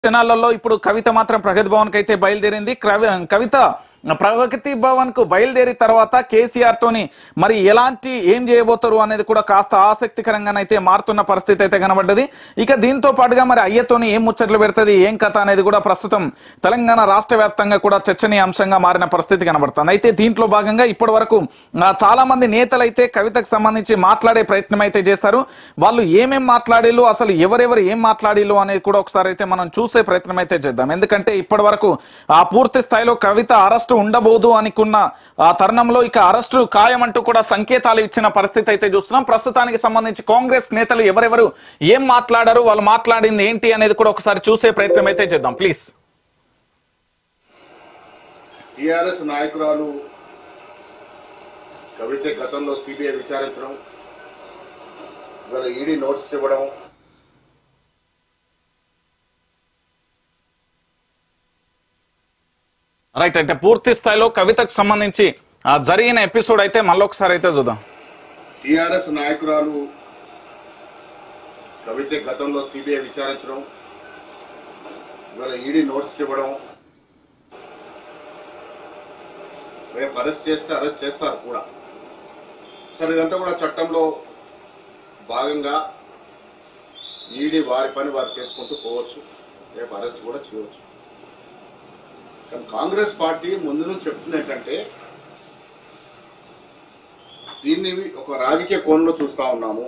క్షణాలలో ఇప్పుడు కవిత మాత్రం ప్రగతి భవన్ కి అయితే బయలుదేరింది క్రవి- కవిత ప్రగతి భవన్ కు బయలుదేరి తర్వాత కేసీఆర్ తోని మరి ఎలాంటి ఏం చేయబోతారు అనేది కూడా కాస్త ఆసక్తికరంగానైతే మారుతున్న పరిస్థితి అయితే కనబడ్డది ఇక దీంతో పాటుగా మరి అయ్యతోని ఏం ముచ్చట్లు పెడుతుంది ఏం కథ అనేది కూడా ప్రస్తుతం తెలంగాణ రాష్ట్ర వ్యాప్తంగా కూడా చర్చనీయాంశంగా మారిన పరిస్థితి కనబడుతుంది అయితే దీంట్లో భాగంగా ఇప్పటి వరకు ఆ, చాలా మంది నేతలు అయితే కవితకు సంబంధించి మాట్లాడే ప్రయత్నం అయితే చేశారు వాళ్ళు ఏమేం మాట్లాడిల్లు అసలు ఎవరెవరు ఏం మాట్లాడిల్లు అనేది కూడా ఒకసారి అయితే మనం చూసే ప్రయత్నం అయితే చేద్దాం ఎందుకంటే ఇప్పటి వరకు ఆ పూర్తి స్థాయిలో కవిత అరెస్టు ఉండబోదు అనుకున్న ఆ తరుణంలో ఇక అరెస్టు ఖాయమంటూ కూడా సంకేతాలు ఇచ్చిన పరిస్థితి అయితే చూస్తున్నాం ప్రస్తుతానికి సంబంధించి కాంగ్రెస్ నేతలు ఎవరెవరు ఏం మాట్లాడారు వాళ్ళు మాట్లాడింది ఏంటి అనేది కూడా ఒకసారి చూసే ప్రయత్నం అయితే చేద్దాం ప్లీజ్ టిఆర్ఎస్ నాయకురాలు కవిత గతంలో సిబిఐ విచారించడం ఇవాళ ఈడీ నోటీస్ ఇవ్వడం రైట్ అంటే పూర్తి స్థాయిలో కవితకు సంబంధించి ఆ జరిగిన ఎపిసోడ్ అయితే మళ్ళొకసారి అయితే చూద్దాం టిఆర్ఎస్ నాయకురాలు కవిత గతంలో సిబిఐ విచారించడం ఇవాళ ఈడీ నోటీస్ ఇవ్వడం రేపు అరెస్ట్ చేస్తే అరెస్ట్ చేస్తారు కూడా సరే ఇదంతా కూడా చట్టంలో భాగంగా ఈడీ వారి పని వారు చేసుకుంటూ పోవచ్చు రేపు అరెస్ట్ కూడా చేయవచ్చు కానీ కాంగ్రెస్ పార్టీ ముందు నుంచి చెప్తుంది ఏంటంటే దీన్ని ఒక రాజకీయ కోణంలో చూస్తా ఉన్నాము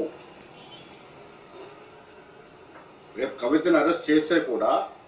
రేపు కవితను అరెస్ట్ చేస్తే కూడా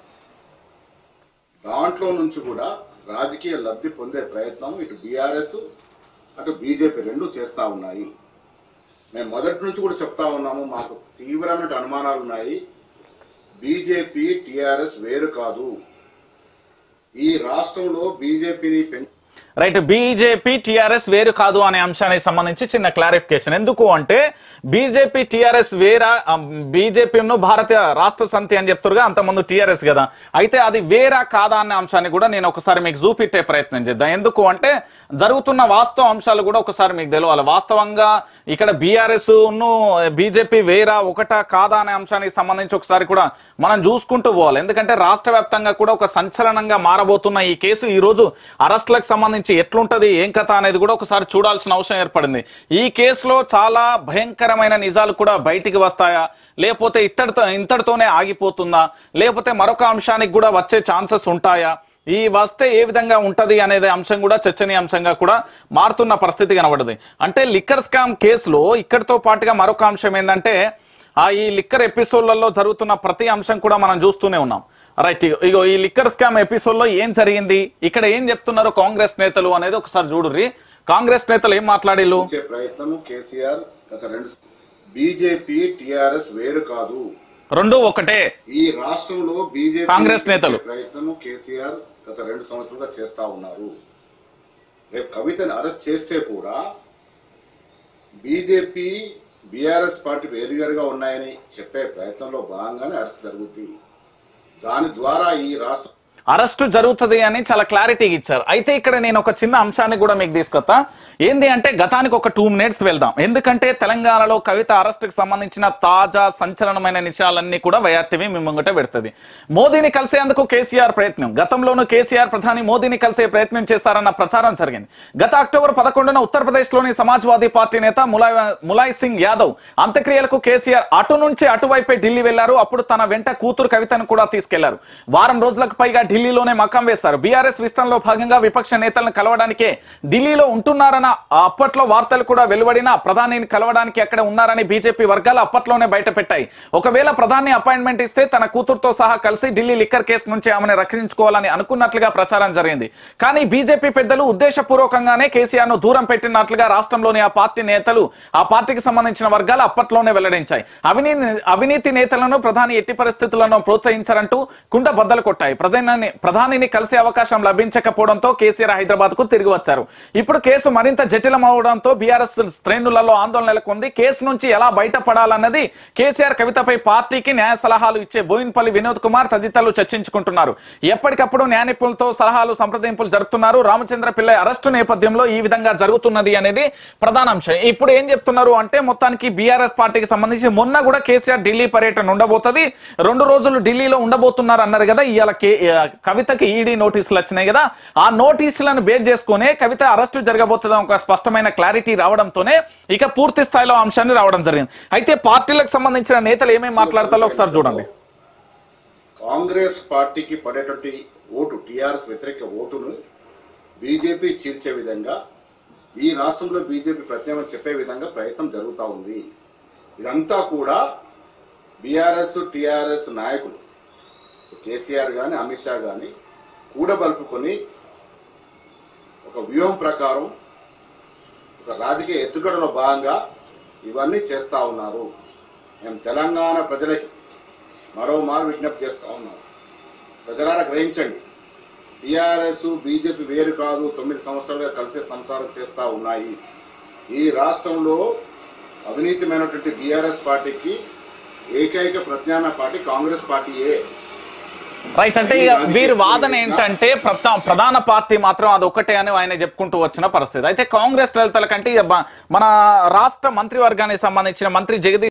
దాంట్లో నుంచి కూడా రాజకీయ లబ్ధి పొందే ప్రయత్నం ఇటు బీఆర్ఎస్ అటు బీజేపీ రెండు చేస్తా ఉన్నాయి మేము మొదటి నుంచి కూడా చెప్తా ఉన్నాము మాకు తీవ్రమైన అనుమానాలు ఉన్నాయి బీజేపీ టీఆర్ఎస్ వేరు కాదు ఈ రాష్ట్రంలో బీజేపీని పెంచ రైట్ బీజేపీ టిఆర్ఎస్ వేరు కాదు అనే అంశానికి సంబంధించి చిన్న క్లారిఫికేషన్ ఎందుకు అంటే బీజేపీ టిఆర్ఎస్ వేరా బీజేపీను భారతీయ రాష్ట్ర సమితి అని చెప్తారుగా అంతకుముందు టిఆర్ఎస్ కదా అయితే అది వేరా కాదా అనే అంశాన్ని కూడా నేను ఒకసారి మీకు చూపెట్టే ప్రయత్నం చేద్దాం ఎందుకు అంటే జరుగుతున్న వాస్తవ అంశాలు కూడా ఒకసారి మీకు తెలియాలి వాస్తవంగా ఇక్కడ బీఆర్ఎస్ ను బీజేపీ వేరా ఒకటా కాదా అనే అంశానికి సంబంధించి ఒకసారి కూడా మనం చూసుకుంటూ పోవాలి ఎందుకంటే రాష్ట్ర వ్యాప్తంగా కూడా ఒక సంచలనంగా మారబోతున్న ఈ కేసు ఈ రోజు అరెస్టులకు సంబంధించి ఎట్లుంటది ఏం కథ అనేది కూడా ఒకసారి చూడాల్సిన అవసరం ఏర్పడింది ఈ కేసులో చాలా భయంకరమైన నిజాలు కూడా బయటికి వస్తాయా లేకపోతే ఇత్తడితో ఇంతటితోనే ఆగిపోతుందా లేకపోతే మరొక అంశానికి కూడా వచ్చే ఛాన్సెస్ ఉంటాయా ఈ వస్తే ఏ విధంగా ఉంటది అనేది అంశం కూడా చర్చనీయాంశంగా కూడా మారుతున్న పరిస్థితి కనబడింది అంటే లిక్కర్ స్కామ్ కేసులో ఇక్కడితో పాటుగా మరొక అంశం ఏంటంటే ఆ ఈ లిక్కర్ ఎపిసోడ్లలో జరుగుతున్న ప్రతి అంశం కూడా మనం చూస్తూనే ఉన్నాం రైట్ ఇగో ఈ లిక్కర్ స్కామ్ ఎపిసోడ్ లో ఏం జరిగింది ఇక్కడ ఏం చెప్తున్నారు కాంగ్రెస్ నేతలు అనేది ఒకసారి చూడుర్రి కాంగ్రెస్ నేతలు ఏం మాట్లాడిల్లు ఇచ్చే ప్రయత్నం కేసీఆర్ గత రెండు బీజేపీ టిఆర్ఎస్ వేరు కాదు రెండు ఒకటే ఈ రాష్ట్రంలో బీజేపీ కాంగ్రెస్ నేతలు. ప్రయత్నం కేసీఆర్ గత రెండు సంవత్సరాలుగా చేస్తా ఉన్నారు రేపు కవితను అరెస్ట్ చేస్తే కూడా బీజేపీ బీఆర్ఎస్ పార్టీ వేరువేరుగా ఉన్నాయని చెప్పే ప్రయత్నంలో భాగంగానే అరెస్ట్ జరుగుతుంది దాని ద్వారా ఈ రాష్ట్ర అరెస్ట్ జరుగుతుంది అని చాలా క్లారిటీ ఇచ్చారు అయితే ఇక్కడ నేను ఒక చిన్న అంశాన్ని కూడా మీకు తీసుకొస్తా ఏంది అంటే గతానికి ఒక టూ మినిట్స్ వెళ్దాం ఎందుకంటే తెలంగాణలో కవిత అరెస్ట్ కి సంబంధించిన తాజా సంచలనమైన విషయాలన్నీ కూడా వైఆర్టీవీ మీ ముంగట పెడుతుంది మోదీని కలిసేందుకు కేసీఆర్ ప్రయత్నం గతంలోనూ కేసీఆర్ ప్రధాని మోదీని కలిసే ప్రయత్నం చేశారన్న ప్రచారం జరిగింది గత అక్టోబర్ పదకొండున ఉత్తరప్రదేశ్ లోని సమాజ్వాదీ పార్టీ నేత ములాయ్ ములాయ్ సింగ్ యాదవ్ అంత్యక్రియలకు కేసీఆర్ అటు నుంచి అటువైపే ఢిల్లీ వెళ్లారు అప్పుడు తన వెంట కూతురు కవితను కూడా తీసుకెళ్లారు వారం రోజులకు పైగా ఢిల్లీలోనే మకాం వేస్తారు బీఆర్ఎస్ విస్తరణలో భాగంగా విపక్ష నేతలను కలవడానికే ఢిల్లీలో ఉంటున్నారన్న అప్పట్లో వార్తలు కూడా వెలువడిన ప్రధానిని కలవడానికి అక్కడ ఉన్నారని బీజేపీ వర్గాలు అప్పట్లోనే బయట పెట్టాయి ఒకవేళ ప్రధాని అపాయింట్మెంట్ ఇస్తే తన కూతురుతో సహా కలిసి ఢిల్లీ లిక్కర్ కేసు నుంచి ఆమెను రక్షించుకోవాలని అనుకున్నట్లుగా ప్రచారం జరిగింది కానీ బీజేపీ పెద్దలు ఉద్దేశపూర్వకంగానే కేసీఆర్ ను దూరం పెట్టినట్లుగా రాష్ట్రంలోని ఆ పార్టీ నేతలు ఆ పార్టీకి సంబంధించిన వర్గాలు అప్పట్లోనే వెల్లడించాయి అవినీతి అవినీతి నేతలను ప్రధాని ఎట్టి పరిస్థితులను ప్రోత్సహించారంటూ కుండ బద్దలు కొట్టాయి ప్రధాని ప్రధాని ప్రధానిని కలిసే అవకాశం లభించకపోవడంతో కేసీఆర్ హైదరాబాద్ కు తిరిగి వచ్చారు ఇప్పుడు కేసు మరింత జటిలమవడంతో బీఆర్ఎస్ శ్రేణులలో ఆందోళన నెలకొంది కేసు నుంచి ఎలా బయటపడాలన్నది కేసీఆర్ కవితపై పార్టీకి న్యాయ సలహాలు ఇచ్చే బోయిన్పల్లి వినోద్ కుమార్ తదితరులు చర్చించుకుంటున్నారు ఎప్పటికప్పుడు న్యాయ నిపుణులతో సలహాలు సంప్రదింపులు జరుపుతున్నారు రామచంద్ర పిల్లై అరెస్టు నేపథ్యంలో ఈ విధంగా జరుగుతున్నది అనేది ప్రధాన అంశం ఇప్పుడు ఏం చెప్తున్నారు అంటే మొత్తానికి బీఆర్ఎస్ పార్టీకి సంబంధించి మొన్న కూడా కేసీఆర్ ఢిల్లీ పర్యటన ఉండబోతది రెండు రోజులు ఢిల్లీలో ఉండబోతున్నారు అన్నారు కదా ఇవాళ కే- ఆ, కవితకి ఈడీ నోటీసులు వచ్చినాయి కదా ఆ నోటీసులను బేస్ చేసుకునే కవిత అరెస్టు జరగబోతుందని ఒక స్పష్టమైన క్లారిటీ రావడంతోనే ఇక పూర్తి స్థాయిలో అంశాన్ని రావడం జరిగింది అయితే పార్టీలకు సంబంధించిన నేతలు ఏమేమి మాట్లాడతారో ఒకసారి చూడండి కాంగ్రెస్ పార్టీకి పడేటువంటి ఓటు టీఆర్ఎస్ వ్యతిరేక ఓటును బీజేపీ చీల్చే విధంగా ఈ రాష్ట్రంలో బీజేపీ ప్రత్యామ్నాయం చెప్పే విధంగా ప్రయత్నం జరుగుతూ ఉంది ఇదంతా కూడా బీఆర్ఎస్ టీఆర్ఎస్ నాయకులు కేసీఆర్ కానీ అమిత్ షా కానీ కూడబలుపుకొని ఒక వ్యూహం ప్రకారం ఒక రాజకీయ ఎత్తుగడలో భాగంగా ఇవన్నీ చేస్తా ఉన్నారు మేము తెలంగాణ ప్రజలకి మరో మారు విజ్ఞప్తి చేస్తా ఉన్నాం ప్రజలారా గ్రహించండి టీఆర్ఎస్ బీజేపీ వేరు కాదు తొమ్మిది సంవత్సరాలుగా కలిసే సంసారం చేస్తా ఉన్నాయి ఈ రాష్ట్రంలో అవినీతిమైనటువంటి బీఆర్ఎస్ పార్టీకి ఏకైక ప్రత్యామ్నాయ పార్టీ కాంగ్రెస్ పార్టీయే రైట్ అంటే ఇక వీరి వాదన ఏంటంటే ప్రధా- ప్రధాన పార్టీ మాత్రం అది ఒకటే అని ఆయన చెప్పుకుంటూ వచ్చిన పరిస్థితి అయితే కాంగ్రెస్ నేతల కంటే ఇక బ- మన రాష్ట్ర మంత్రివర్గానికి సంబంధించిన మంత్రి జగదీష్